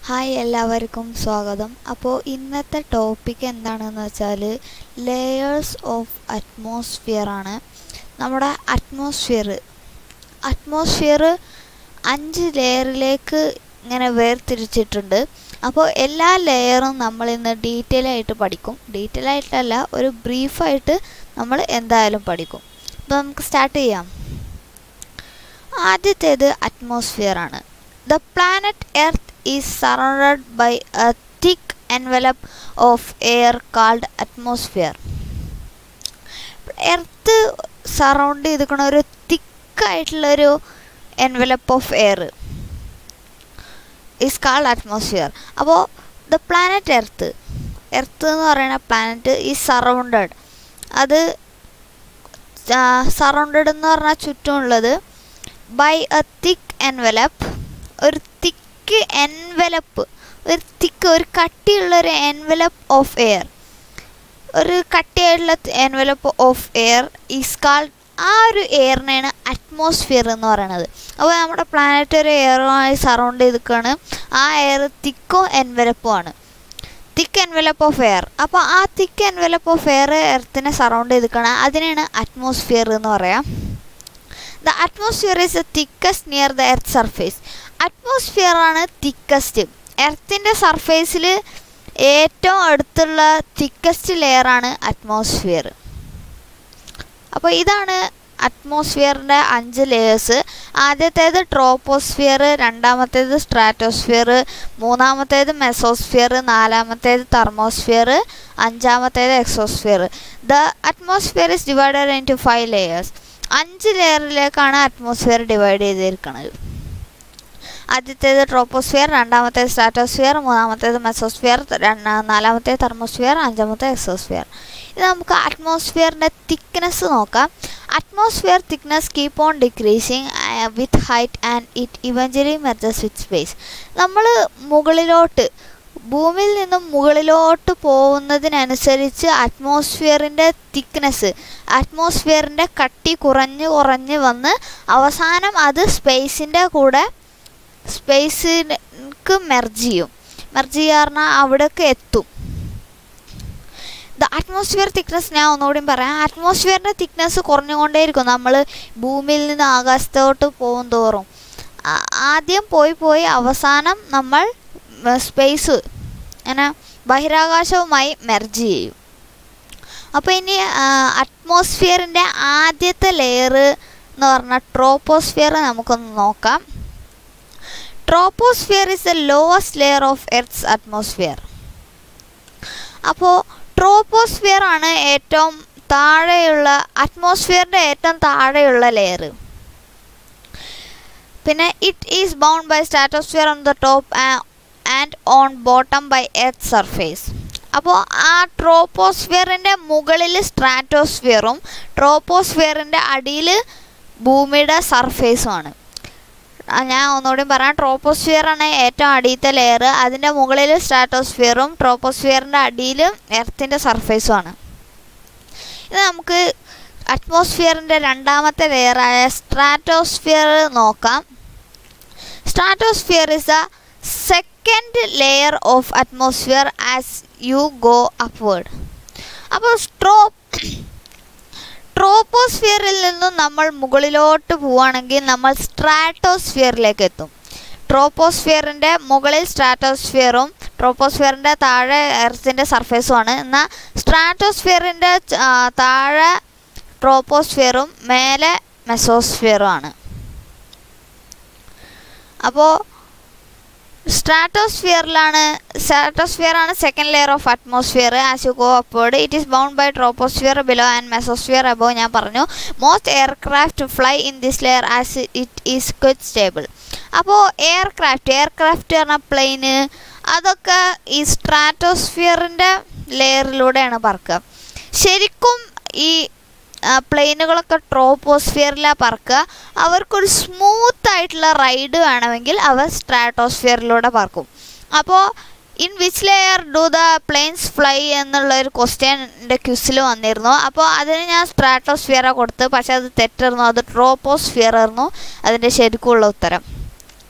Hi എല്ലാവർക്കും സ്വാഗതം അപ്പോൾ ഇന്നത്തെ ടോപ്പിക് എന്താണെന്ന് വെച്ചാൽ ലെയേഴ്സ് ഓഫ് അറ്റ്മോസ്ഫിയർ ആണ് നമ്മുടെ അറ്റ്മോസ്ഫിയർ അറ്റ്മോസ്ഫിയർ അഞ്ച് ലെയറിലേക്ക് ഇങ്ങനെ വേർതിരിച്ചിട്ടുണ്ട് അപ്പോൾ എല്ലാ ലെയറും നമ്മൾ ഇന്ന് ഡീറ്റെയിൽ ആയിട്ട് പഠിക്കും ഡീറ്റെയിൽ ആയിട്ടല്ല ഒരു ബ്രീഫായിട്ട് നമ്മൾ എന്തായാലും പഠിക്കും അപ്പോൾ നമുക്ക് സ്റ്റാർട്ട് ചെയ്യാം ആദ്യത്തേത് അറ്റ്മോസ്ഫിയർ ആണ് the planet earth is surrounded by a thick envelope of air called atmosphere earth surround ചെയ്തിരിക്കണ ഒരു തിക്കായിട്ടുള്ളൊരു envelope of air is called atmosphere അപ്പോൾ ദ പ്ലാനറ്റ് എർത്ത് എർത്ത് എന്ന് പറയുന്ന പ്ലാനറ്റ് ഈസ് സറൗണ്ടഡ് അത് സറൗണ്ടഡ് എന്ന് പറഞ്ഞാൽ ചുറ്റുമുള്ളത് ബൈ എ തിക്ക് എൻവലപ്പ് ഒരു തിക്ക് എൻവലപ്പ് ഒരു തിക്ക് ഒരു കട്ടിയുള്ള ഒരു എൻവലപ്പ് ഓഫ് എയർ ഒരു കട്ടിയായിട്ടുള്ള envelope of air is called ആ ഒരു എയറിനെയാണ് അറ്റ്മോസ്ഫിയർ എന്ന് പറയുന്നത് അപ്പോൾ നമ്മുടെ പ്ലാനറ്റ് ഒരു എയറുമായി സറൗണ്ട് ചെയ്തിരിക്കുകയാണ് ആ എയർ തിക്കോ എൻവലപ്പും ആണ് തിക്ക് എൻവലപ്പ് ഓഫ് എയർ അപ്പോൾ ആ തിക്ക് എൻവലപ്പ് ഓഫ് എയർ എർത്തിനെ സറൗണ്ട് ചെയ്തിരിക്കുകയാണ് അതിനെയാണ് അറ്റ്മോസ്ഫിയർ എന്ന് പറയാം the atmosphere is the thickest near the earth surface atmosphere ആണ് തിക്കസ്റ്റ് എർത്തിൻ്റെ സർഫേസിൽ ഏറ്റവും അടുത്തുള്ള തിക്കസ്റ്റ് ലെയറാണ് അറ്റ്മോസ്ഫിയർ അപ്പോൾ ഇതാണ് അറ്റ്മോസ്ഫിയറിൻ്റെ അഞ്ച് ലെയേഴ്സ് ആദ്യത്തേത് ട്രോപ്പോസ്ഫിയർ രണ്ടാമത്തേത് സ്ട്രാറ്റോസ്ഫിയർ മൂന്നാമത്തേത് മെസോസ്ഫിയർ നാലാമത്തേത് തെർമോസ്ഫിയർ അഞ്ചാമത്തേത് exosphere the atmosphere is divided into five layers അഞ്ച് ലെയറിലേക്കാണ് അറ്റ്മോസ്ഫിയർ ഡിവൈഡ് ചെയ്തിരിക്കുന്നത് ആദ്യത്തേത് ട്രോപ്പോസ്ഫിയർ രണ്ടാമത്തേത് സ്ട്രാറ്റോസ്ഫിയർ മൂന്നാമത്തേത് മെസോസ്ഫിയർ നാലാമത്തേത് തെർമോസ്ഫിയർ അഞ്ചാമത്തെ എക്സോസ്ഫിയർ ഇത് നമുക്ക് അറ്റ്മോസ്ഫിയറിൻ്റെ തിക്നെസ് നോക്കാം atmosphere thickness keep on decreasing with height and it eventually merges with space നമ്മൾ മുകളിലോട്ട് ഭൂമിയിൽ നിന്നും മുകളിലോട്ട് പോകുന്നതിനനുസരിച്ച് അറ്റ്മോസ്ഫിയറിൻ്റെ തിക്നെസ് അറ്റ്മോസ്ഫിയറിൻ്റെ കട്ടി കുറഞ്ഞ് കുറഞ്ഞ് വന്ന് അവസാനം അത് സ്പേസിൻ്റെ കൂടെ സ്പേസിക്ക് മെർജ് ചെയ്യും മെർജ് ചെയ്യുക പറഞ്ഞാൽ അവിടേക്ക് എത്തും ദ അറ്റ്മോസ്ഫിയർ തിക്നെസ് ഞാൻ ഒന്നുകൂടി പറയാം അറ്റ്മോസ്ഫിയറിൻ്റെ തിക്നെസ് കുറഞ്ഞുകൊണ്ടേയിരിക്കും നമ്മൾ ഭൂമിയിൽ നിന്ന് ആകാശത്തോട്ട് പോകും തോറും ആദ്യം പോയി പോയി അവസാനം നമ്മൾ സ്പേസ് അങ്ങനെ ബഹിരാകാശവുമായി മെർജ് ചെയ്യും അപ്പോൾ ഇനി അറ്റ്മോസ്ഫിയറിൻ്റെ ആദ്യത്തെ ലെയർ എന്ന് പറഞ്ഞാൽ ട്രോപ്പോസ്ഫിയർ നമുക്കൊന്ന് നോക്കാം troposphere is the lowest layer of earth's atmosphere അപ്പോൾ ട്രോപ്പോസ്ഫിയർ ആണ് ഏറ്റവും താഴെയുള്ള അറ്റ്മോസ്ഫിയറിൻ്റെ ഏറ്റവും താഴെയുള്ള ലെയർ പിന്നെ it is bound by stratosphere on the top and on bottom by earth surface അപ്പോൾ ആ ട്രോപ്പോസ്ഫിയറിൻ്റെ മുകളിൽ സ്ട്രാറ്റോസ്ഫിയറും ട്രോപ്പോസ്ഫിയറിൻ്റെ അടിയിൽ ഭൂമിയുടെ സർഫേസുമാണ് ഞാൻ ഒന്നുകൂടി പറയാം ട്രോപ്പോസ്ഫിയർ ആണ് ഏറ്റവും അടിയത്തെ ലെയർ അതിൻ്റെ മുകളിൽ സ്ട്രാറ്റോസ്ഫിയറും ട്രോപ്പോസ്ഫിയറിൻ്റെ അടിയിൽ എർത്തിൻ്റെ സർഫേസുമാണ് ഇത് നമുക്ക് അറ്റ്മോസ്ഫിയറിൻ്റെ രണ്ടാമത്തെ ലെയറായ സ്ട്രാറ്റോസ്ഫിയർ നോക്കാം stratosphere is a second layer of atmosphere as you go upward അപ്പോൾ സ്ട്രോ ട്രോപ്പോസ്ഫിയറിൽ നിന്നും നമ്മൾ മുകളിലോട്ട് പോവുകയാണെങ്കിൽ നമ്മൾ സ്ട്രാറ്റോസ്ഫിയറിലേക്ക് എത്തും ട്രോപ്പോസ്ഫിയറിൻ്റെ മുകളിൽ സ്ട്രാറ്റോസ്ഫിയറും ട്രോപ്പോസ്ഫിയറിൻ്റെ താഴെ എർത്തിൻ്റെ സർഫേസുമാണ് എന്നാൽ സ്ട്രാറ്റോസ്ഫിയറിൻ്റെ താഴെ ട്രോപ്പോസ്ഫിയറും മേലെ മെസോസ്ഫിയറും ആണ് അപ്പോൾ സ്ട്രാറ്റോസ്ഫിയറിലാണ് സ്ട്രാറ്റോസ്ഫിയർ ആണ് second layer of atmosphere as you go upward it is bound by troposphere below and mesosphere above ഞാൻ പറഞ്ഞു most aircraft fly in this layer as it is quite stable അപ്പോൾ എയർക്രാഫ്റ്റ് എയർക്രാഫ്റ്റ് പറഞ്ഞാൽ പ്ലെയിന് അതൊക്കെ ഈ സ്ട്രാറ്റോസ്ഫിയറിൻ്റെ ലെയറിലൂടെയാണ് പറക്കുക ശരിക്കും ഈ പ്ലെയിനുകളൊക്കെ ട്രോപ്പോസ്ഫിയറിലാണ് പറക്കുക അവർക്കൊരു സ്മൂത്ത് ആയിട്ടുള്ള റൈഡ് വേണമെങ്കിൽ അവർ സ്ട്രാറ്റോസ്ഫിയറിലൂടെ പറക്കും അപ്പോൾ in which layer do the planes fly എന്നുള്ള ഒരു ക്വസ്റ്റ്യൻ്റെ ക്വിസിൽ വന്നിരുന്നു അപ്പോൾ അതിന് ഞാൻ സ്ട്രാറ്റോസ്ഫിയറാണ് കൊടുത്ത് പക്ഷെ അത് തെറ്റായിരുന്നു അത് ട്രോപ്പോസ്ഫിയർ ആയിരുന്നു അതിൻ്റെ ശരിക്കുള്ള ഉത്തരം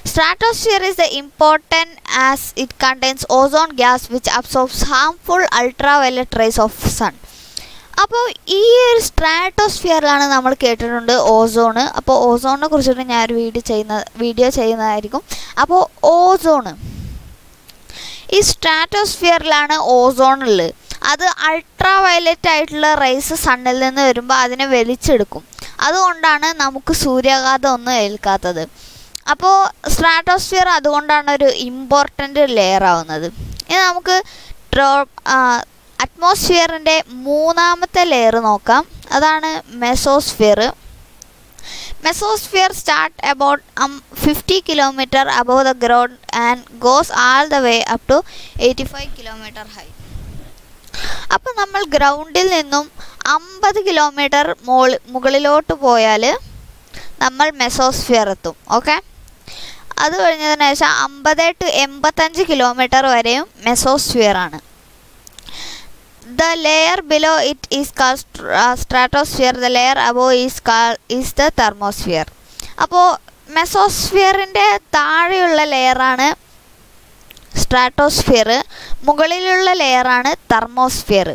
Stratosphere is the important as it contains ozone gas which absorbs harmful ultraviolet rays of sun. അപ്പോൾ ഈ ഒരു സ്ട്രാറ്റോസ്ഫിയറിലാണ് നമ്മൾ കേട്ടിട്ടുണ്ട് ഓസോണ് അപ്പോൾ ഓസോണിനെ കുറിച്ചിട്ട് ഞാൻ ഒരു വീഡിയോ ചെയ്യുന്ന വീഡിയോ ചെയ്യുന്നതായിരിക്കും അപ്പോൾ ഓസോണ് ഈ സ്ട്രാറ്റോസ്ഫിയറിലാണ് ഓസോൺ ഉള്ളത് അത് അൾട്രാ വയലറ്റ് ആയിട്ടുള്ള റേസ് സണ്ണിൽ നിന്ന് വരുമ്പോൾ അതിനെ വലിച്ചെടുക്കും അതുകൊണ്ടാണ് നമുക്ക് സൂര്യാഘാതം ഒന്നും ഏൽക്കാത്തത് അപ്പോൾ സ്ട്രാറ്റോസ്ഫിയർ അതുകൊണ്ടാണ് ഒരു ഇമ്പോർട്ടൻ്റ് ലെയർ ആവുന്നത് ഇനി നമുക്ക് ട്രോ അറ്റ്മോസ്ഫിയറിൻ്റെ മൂന്നാമത്തെ ലെയർ നോക്കാം അതാണ് mesosphere mesosphere start about fifty kilometre above the ground and goes all the way up to eighty five kilometre high അപ്പോൾ നമ്മൾ ഗ്രൗണ്ടിൽ നിന്നും അമ്പത് കിലോമീറ്റർ മോൾ മുകളിലോട്ട് പോയാൽ നമ്മൾ മെസോസ്ഫിയർ എത്തും ഓക്കെ അത് കഴിഞ്ഞതിന് ശേഷം അമ്പത് ടു എൺപത്തഞ്ച് കിലോമീറ്റർ വരെയും മെസോസ്ഫിയർ ആണ് the layer below it is call stratosphere the layer above is call is the thermosphere അപ്പോൾ മെസോസ്ഫിയറിൻ്റെ താഴെയുള്ള ലെയറാണ് സ്ട്രാറ്റോസ്ഫിയർ മുകളിലുള്ള ലെയറാണ് തെർമോസ്ഫിയർ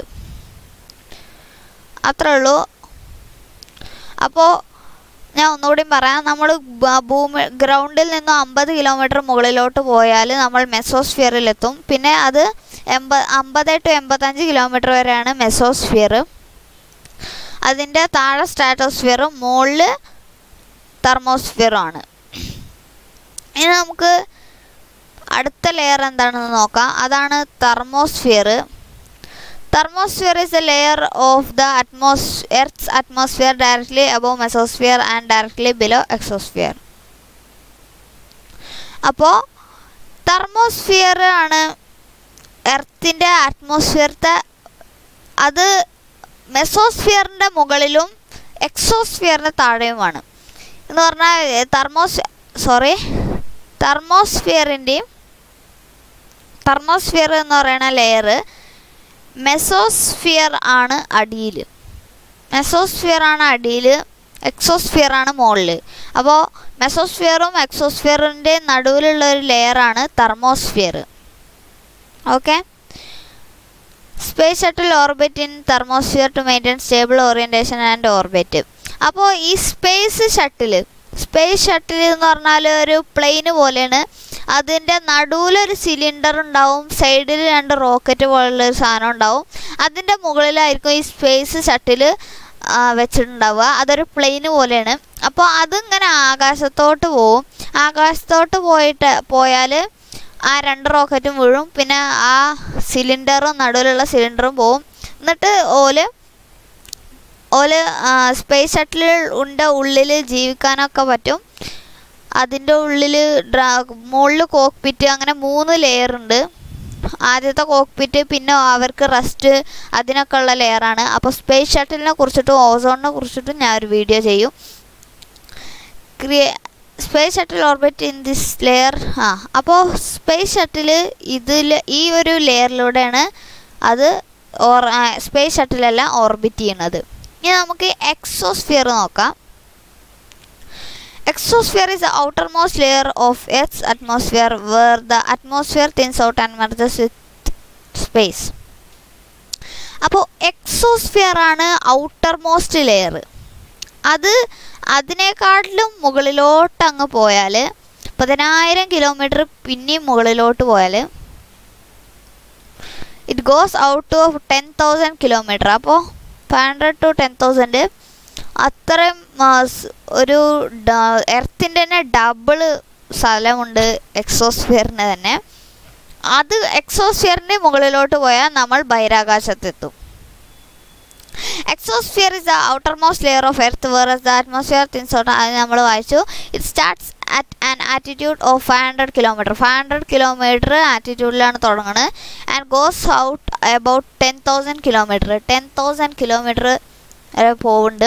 അത്രേ ഉള്ളൂ അപ്പോൾ ഞാൻ ഒന്നുകൂടി പറയാം നമ്മൾ ഭൂമി ഗ്രൗണ്ടിൽ നിന്നും അമ്പത് കിലോമീറ്റർ മുകളിലോട്ട് പോയാൽ നമ്മൾ മെസോസ്ഫിയറിലെത്തും പിന്നെ അത് എൺപ അമ്പത് ടു എൺപത്തഞ്ച് കിലോമീറ്റർ വരെയാണ് മെസോസ്ഫിയർ അതിൻ്റെ താഴെ സ്ട്രാറ്റോസ്ഫിയറും മുകളിൽ തെർമോസ്ഫിയറും ആണ് ഇനി നമുക്ക് അടുത്ത ലെയർ എന്താണെന്ന് നോക്കാം അതാണ് thermosphere thermosphere is a layer of the atmos earth's atmosphere directly above mesosphere and directly below exosphere അപ്പോൾ തെർമോസ്ഫിയർ ആണ് എർത്തിൻ്റെ അറ്റ്മോസ്ഫിയറത്തെ അത് മെസോസ്ഫിയറിൻ്റെ മുകളിലും എക്സോസ്ഫിയറിൻ്റെ താഴെയുമാണ് എന്ന് പറഞ്ഞാൽ തെർമോസ് സോറി തെർമോസ്ഫിയറിൻ്റെയും തെർമോസ്ഫിയർ എന്ന് പറയുന്ന ലെയർ മെസോസ്ഫിയർ ആണ് അടിയിൽ മെസോസ്ഫിയർ ആണ് അടിയിൽ എക്സോസ്ഫിയർ ആണ് മുകളിൽ അപ്പോൾ മെസോസ്ഫിയറും എക്സോസ്ഫിയറിൻ്റെ നടുവിലുള്ള ഒരു ലെയറാണ് thermosphere okay space shuttle orbit in thermosphere to maintain stable orientation and orbit അപ്പോൾ ഈ സ്പേസ് ഷട്ടിൽ സ്പേസ് ഷട്ടിൽ എന്ന് പറഞ്ഞാൽ ഒരു പ്ലെയിന് പോലെയാണ് അതിൻ്റെ നടുവിലൊരു സിലിണ്ടർ ഉണ്ടാവും സൈഡിൽ രണ്ട് റോക്കറ്റ് പോലുള്ള ഒരു സാധനം ഉണ്ടാവും അതിൻ്റെ മുകളിലായിരിക്കും ഈ സ്പേസ് ഷട്ടിൽ വെച്ചിട്ടുണ്ടാവുക അതൊരു പ്ലെയിന് പോലെയാണ് അപ്പോൾ അതിങ്ങനെ ആകാശത്തോട്ട് പോവും ആകാശത്തോട്ട് പോയിട്ട് പോയാൽ ആ രണ്ട് റോക്കറ്റും വീഴും പിന്നെ ആ സിലിണ്ടറും നടുവിലുള്ള സിലിണ്ടറും പോവും എന്നിട്ട് ഓല് ഓല് സ്പേസ് ഷട്ടിൽ ഉണ്ട് ഉള്ളിൽ ജീവിക്കാനൊക്കെ പറ്റും അതിൻ്റെ ഉള്ളിൽ ഡ്രാ മുകളിൽ കോക്പിറ്റ് അങ്ങനെ മൂന്ന് ലെയർ ഉണ്ട് ആദ്യത്തെ കോക്പിറ്റ് പിന്നെ അവർക്ക് റെസ്റ്റ് അതിനൊക്കെ ഉള്ള ലെയറാണ് അപ്പോൾ സ്പേസ് ഷട്ടിലിനെ കുറിച്ചിട്ടും ഓസോണിനെ കുറിച്ചിട്ടും ഞാൻ ഒരു വീഡിയോ ചെയ്യും ക്രിയ space shuttle orbit in this layer ആ അപ്പോൾ സ്പേസ് ഷട്ടിൽ ഇതിൽ ഈ ഒരു ലെയറിലൂടെയാണ് അത് ഓർ സ്പേസ് ഷട്ടിലെല്ലാം ഓർബിറ്റ് ചെയ്യണത് ഇനി നമുക്ക് എക്സോസ്ഫിയർ നോക്കാം Exosphere is the outermost layer of Earth's atmosphere where the atmosphere thins out and merges with space. അപ്പോൾ എക്സോസ്ഫിയർ ആണ് ഔട്ടർ മോസ്റ്റ് ലെയർ അത് അതിനേക്കാട്ടിലും മുകളിലോട്ട് അങ്ങ് പോയാൽ പതിനായിരം കിലോമീറ്റർ പിന്നെയും മുകളിലോട്ട് പോയാൽ it goes out to ten thousand kilometre അപ്പോൾ five hundred to ten thousand അത്രയും ഒരു എർത്തിൻ്റെ തന്നെ ഡബിള് സ്ഥലമുണ്ട് എക്സോസ്ഫിയറിന് തന്നെ അത് എക്സോസ്ഫിയറിൻ്റെ മുകളിലോട്ട് പോയാൽ നമ്മൾ ബഹിരാകാശത്തെത്തും exosphere is the outermost layer of earth whereas the atmosphere thins out അത് നമ്മൾ വായിച്ചു it starts at an altitude of five hundred kilometre five hundred kilometre ആറ്റിറ്റ്യൂഡിലാണ് തുടങ്ങുന്നത് and goes out about ten thousand kilometre ten thousand kilometre വരെ പോകുന്നുണ്ട്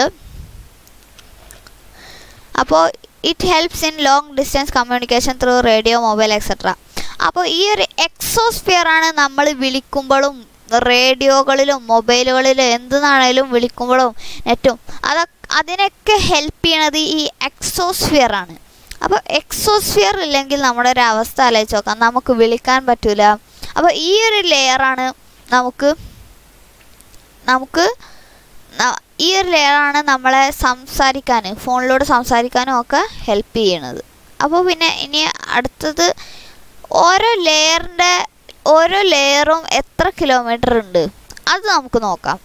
അപ്പോൾ it helps in long distance communication through radio mobile etcetera അപ്പോൾ ഈ ഒരു exosphere ആണ് നമ്മൾ വിളിക്കുമ്പോഴും റേഡിയോകളിലും മൊബൈലുകളിലും എന്തിനാണേലും വിളിക്കുമ്പോഴും നെറ്റും അതൊക്കെ അതിനൊക്കെ ഹെൽപ്പ് ചെയ്യണത് ഈ എക്സോസ്ഫിയർ ആണ് അപ്പോൾ എക്സോസ്ഫിയർ ഇല്ലെങ്കിൽ നമ്മുടെ ഒരു അവസ്ഥ ആലോചിച്ച് നോക്കാം നമുക്ക് വിളിക്കാൻ പറ്റൂല അപ്പോൾ ഈ ഒരു ലെയറാണ് നമുക്ക് നമുക്ക് ന- ഈ ഒരു ലെയറാണ് നമ്മളെ സംസാരിക്കാൻ ഫോണിലൂടെ സംസാരിക്കാനും ഒക്കെ ഹെൽപ്പ് ചെയ്യണത് അപ്പോൾ പിന്നെ ഇനി അടുത്തത് ഓരോ ലെയറിൻ്റെ ഓരോ ലെയറും എത്ര കിലോമീറ്റർ ഉണ്ട് അത് നമുക്ക് നോക്കാം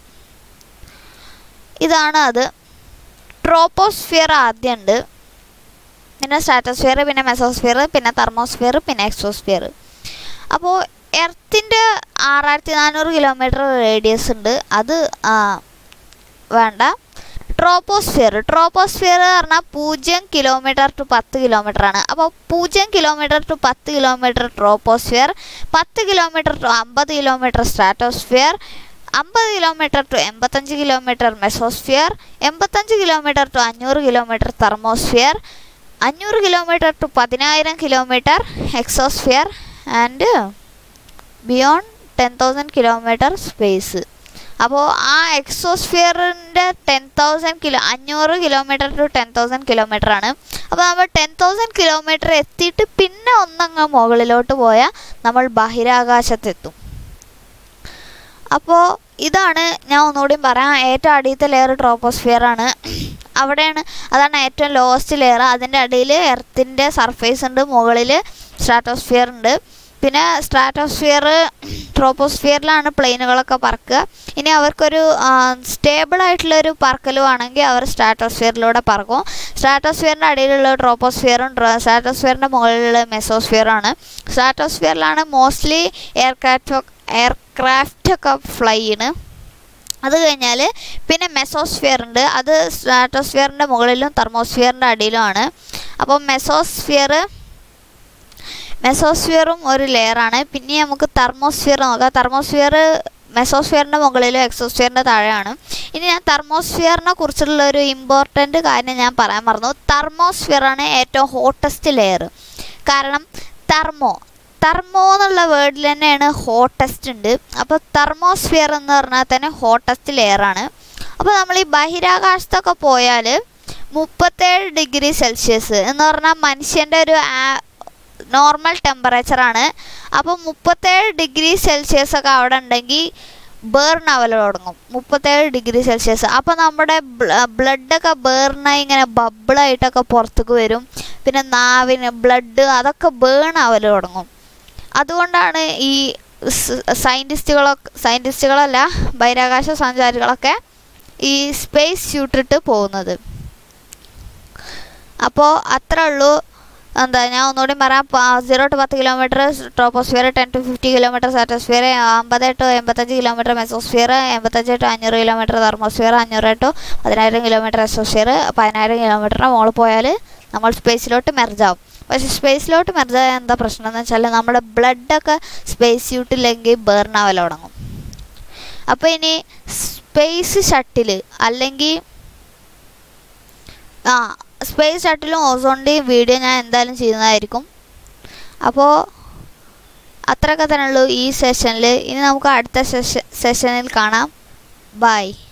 ഇതാണ് അത് ട്രോപ്പോസ്ഫിയർ ആദ്യം ഉണ്ട് പിന്നെ സ്ട്രാറ്റോസ്ഫിയർ പിന്നെ മെസോസ്ഫിയർ പിന്നെ തെർമോസ്ഫിയർ പിന്നെ എക്സോസ്ഫിയർ അപ്പോൾ എർത്തിൻ്റെ ആറായിരത്തി നാനൂറ് കിലോമീറ്റർ റേഡിയസ് ഉണ്ട് അത് ആ, വേണ്ട ട്രോപ്പോസ്ഫിയർ ട്രോപ്പോസ്ഫിയർ പറഞ്ഞാൽ പൂജ്യം കിലോമീറ്റർ ടു പത്ത് കിലോമീറ്റർ ആണ് അപ്പോൾ പൂജ്യം കിലോമീറ്റർ ടു പത്ത് കിലോമീറ്റർ ട്രോപ്പോസ്ഫിയർ പത്ത് കിലോമീറ്റർ ടു അമ്പത് കിലോമീറ്റർ സ്ട്രാറ്റോസ്ഫിയർ അമ്പത് കിലോമീറ്റർ ടു എൺപത്തഞ്ച് കിലോമീറ്റർ മെസോസ്ഫിയർ എൺപത്തഞ്ച് കിലോമീറ്റർ ടു അഞ്ഞൂറ് കിലോമീറ്റർ തെർമോസ്ഫിയർ അഞ്ഞൂറ് കിലോമീറ്റർ ടു പതിനായിരം kilometre exosphere and beyond ten thousand kilometre space അപ്പോൾ ആ എക്സോസ്ഫിയറിൻ്റെ ടെൻ തൗസൻഡ് കിലോ അഞ്ഞൂറ് kilometre to ten thousand kilometre ആണ് അപ്പോൾ നമ്മൾ ടെൻ തൗസൻഡ് കിലോമീറ്റർ എത്തിയിട്ട് പിന്നെ ഒന്നങ്ങ് മുകളിലോട്ട് പോയാൽ നമ്മൾ ബഹിരാകാശത്തെത്തും അപ്പോൾ ഇതാണ് ഞാൻ ഒന്നുകൂടി പറയാം ഏറ്റവും അടിയത്തെ ലെയർ ട്രോപ്പോസ്ഫിയർ ആണ് അവിടെയാണ് അതാണ് ഏറ്റവും ലോവസ്റ്റ് ലെയർ അതിൻ്റെ അടിയിൽ എർത്തിൻ്റെ സർഫേസ് ഉണ്ട് മുകളിൽ സ്ട്രാറ്റോസ്ഫിയർ ഉണ്ട് പിന്നെ സ്ട്രാറ്റോസ്ഫിയർ ട്രോപ്പോസ്ഫിയറിലാണ് പ്ലെയിനുകളൊക്കെ പറക്കുക ഇനി അവർക്കൊരു സ്റ്റേബിൾ ആയിട്ടുള്ളൊരു പറക്കലും ആണെങ്കിൽ അവർ സ്ട്രാറ്റോസ്ഫിയറിലൂടെ പറക്കും സ്ട്രാറ്റോസ്ഫിയറിൻ്റെ അടിയിലുള്ള ട്രോപ്പോസ്ഫിയറും സ്ട്രാറ്റോസ്ഫിയറിൻ്റെ മുകളിലുള്ള മെസോസ്ഫിയറാണ് സ്ട്രാറ്റോസ്ഫിയറിലാണ് മോസ്റ്റ്ലി എയർക്രാഫ്റ്റ് എയർക്രാഫ്റ്റ് ഒക്കെ ഫ്ലൈ ചെയ്യണ് അത് കഴിഞ്ഞാൽ പിന്നെ മെസോസ്ഫിയർ ഉണ്ട് അത് സ്ട്രാറ്റോസ്ഫിയറിൻ്റെ മുകളിലും തെർമോസ്ഫിയറിൻ്റെ അടിയിലുമാണ് അപ്പോൾ മെസോസ്ഫിയർ മെസോസ്ഫിയറും ഒരു ലെയറാണ് പിന്നെ നമുക്ക് തെർമോസ്ഫിയർ നോക്കാം തെർമോസ്ഫിയർ മെസോസ്ഫിയറിൻ്റെ മുകളിലും എക്സോസ്ഫിയറിൻ്റെ താഴെയാണ് ഇനി ഞാൻ തെർമോസ്ഫിയറിനെ കുറിച്ചുള്ള ഒരു ഇമ്പോർട്ടൻ്റ് കാര്യം ഞാൻ പറയാൻ മറന്നു തെർമോസ്ഫിയറാണ് ഏറ്റവും ഹോട്ടസ്റ്റ് ലെയർ കാരണം തെർമോ തെർമോ എന്നുള്ള വേർഡിൽ തന്നെയാണ് ഹോട്ടസ്റ്റ് ഉണ്ട് അപ്പോൾ തെർമോസ്ഫിയർ എന്ന് പറഞ്ഞാൽ തന്നെ ഹോട്ടസ്റ്റ് ലെയറാണ് അപ്പോൾ നമ്മൾ ഈ ബഹിരാകാശത്തൊക്കെ പോയാൽ മുപ്പത്തേഴ് ഡിഗ്രി സെൽഷ്യസ് എന്ന് പറഞ്ഞാൽ മനുഷ്യൻ്റെ ഒരു നോർമൽ ടെമ്പറേച്ചറാണ് അപ്പോൾ മുപ്പത്തേഴ് ഡിഗ്രി സെൽഷ്യസ് ഒക്കെ അവിടെ ഉണ്ടെങ്കിൽ ബേർൺ ആവൽ തുടങ്ങും മുപ്പത്തേഴ് ഡിഗ്രി സെൽഷ്യസ് അപ്പോൾ നമ്മുടെ ബ്ലഡൊക്കെ ബേർണായി ഇങ്ങനെ ബബിളായിട്ടൊക്കെ പുറത്തേക്ക് വരും പിന്നെ നാവിന് ബ്ലഡ് അതൊക്കെ ബേൺ ആവൽ തുടങ്ങും അതുകൊണ്ടാണ് ഈ സയൻറ്റിസ്റ്റുകളൊക്കെ സയൻറ്റിസ്റ്റുകളല്ല ബഹിരാകാശ സഞ്ചാരികളൊക്കെ ഈ സ്പേസ് സ്യൂട്ടിട്ട് പോകുന്നത് അപ്പോൾ അത്രേ ഉള്ളൂ എന്താ ഞാൻ ഒന്നുകൂടി പറയാം സീറോ ടു പത്ത് kilometre troposphere ten to fifty kilometre stratosphere അമ്പത് ടു എൺപത്തഞ്ച് കിലോമീറ്റർ മെസോസ്ഫിയർ എൺപത്തഞ്ച് ടു അഞ്ഞൂറ് കിലോമീറ്റർ തെർമോസ്ഫിയർ അഞ്ഞൂറ് ടു പതിനായിരം കിലോമീറ്റർ എസോസ്ഫിയർ പതിനായിരം കിലോമീറ്ററിന് മുകളിൽ പോയാൽ നമ്മൾ സ്പേസിലോട്ട് മെർജാവും പക്ഷേ സ്പേസിലോട്ട് മെർജായ എന്താ പ്രശ്നം എന്ന് വെച്ചാൽ നമ്മുടെ ബ്ലഡൊക്കെ സ്പേസ് സ്യൂട്ടില്ലെങ്കിൽ ബേർൺ ആവൽ തുടങ്ങും അപ്പോൾ ഇനി സ്പേസ് ഷട്ടിൽ അല്ലെങ്കിൽ ആ സ്പേസ് ഷട്ടിലും ഓസോണിൻ്റെയും വീഡിയോ ഞാൻ എന്തായാലും ചെയ്യുന്നതായിരിക്കും അപ്പോൾ അത്രയൊക്കെ തന്നെ ഉള്ളൂ ഈ സെഷനിൽ ഇനി നമുക്ക് അടുത്ത സെഷൻ സെഷനിൽ കാണാം ബൈ